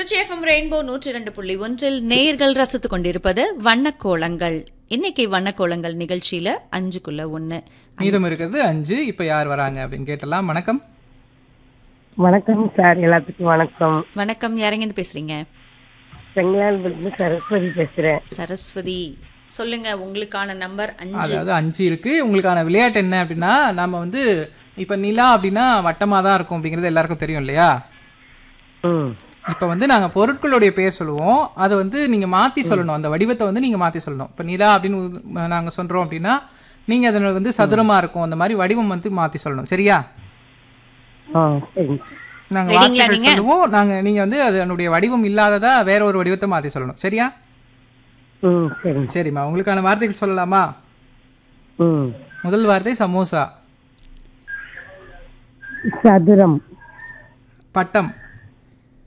Trichy FM rainbow நூற்றி இரண்டு புள்ளி ஒன்றில் நேயர்கள் ரசித்துக் கொண்டிருப்பது வண்ணக்கோலங்கள் இன்னைக்கு வண்ணக்கோலங்கள் நிகழ்ச்சியில அஞ்சுக்குள்ள ஒண்ணு மீதம் இருக்கிறது அஞ்சு இப்ப யார் வராங்க அப்படின்னு கேட்டலாம் வணக்கம் வணக்கம் சார் எல்லாத்துக்கும் வணக்கம் வணக்கம் யாரெங்கன்னு பேசுறீங்க செங்கலால்பட்டு சரஸ்வதி பேசுறேன் சரஸ்வதி சொல்லுங்க உங்களுக்கான நம்பர் அஞ்சு அதாவது அஞ்சு இருக்கு உங்களுக்கான விளையாட்டு என்ன அப்படின்னா நம்ம வந்து இப்ப நிலா அப்படின்னா வட்டமா தான் இருக்கும் அப்படிங்கிறது எல்லாருக்கும் தெரியும் இல்லையா ம் இப்ப வந்து நாங்க பொருட்களுடைய பேர் சொல்லுவோம் அதை வந்து நீங்க மாத்தி சொல்லணும் அந்த வடிவத்தை வந்து நீங்க மாத்தி சொல்லணும் இப்ப நிலா அப்படின்னு உ- நாங்க சொல்றோம் அப்படின்னா நீங்க அதில் வந்து சதுரமா இருக்கும் அந்த மாதிரி வடிவம் வந்து மாத்தி சொல்லணும் சரியா ஆ சரிங்க நாங்க Ready-ங்களா வார்த்தைகள் நீங்க? சொல்லுவோம் நாங்க நீங்க வந்து அதனுடைய வடிவம் இல்லாததா வேற ஒரு வடிவத்தை மாத்தி சொல்லணும் சரியா ம் சரிங்க சரிம்மா உங்களுக்கான வார்த்தைகள் சொல்லலாமா ம் முதல் வார்த்தை சமோசா சதுரம் பட்டம்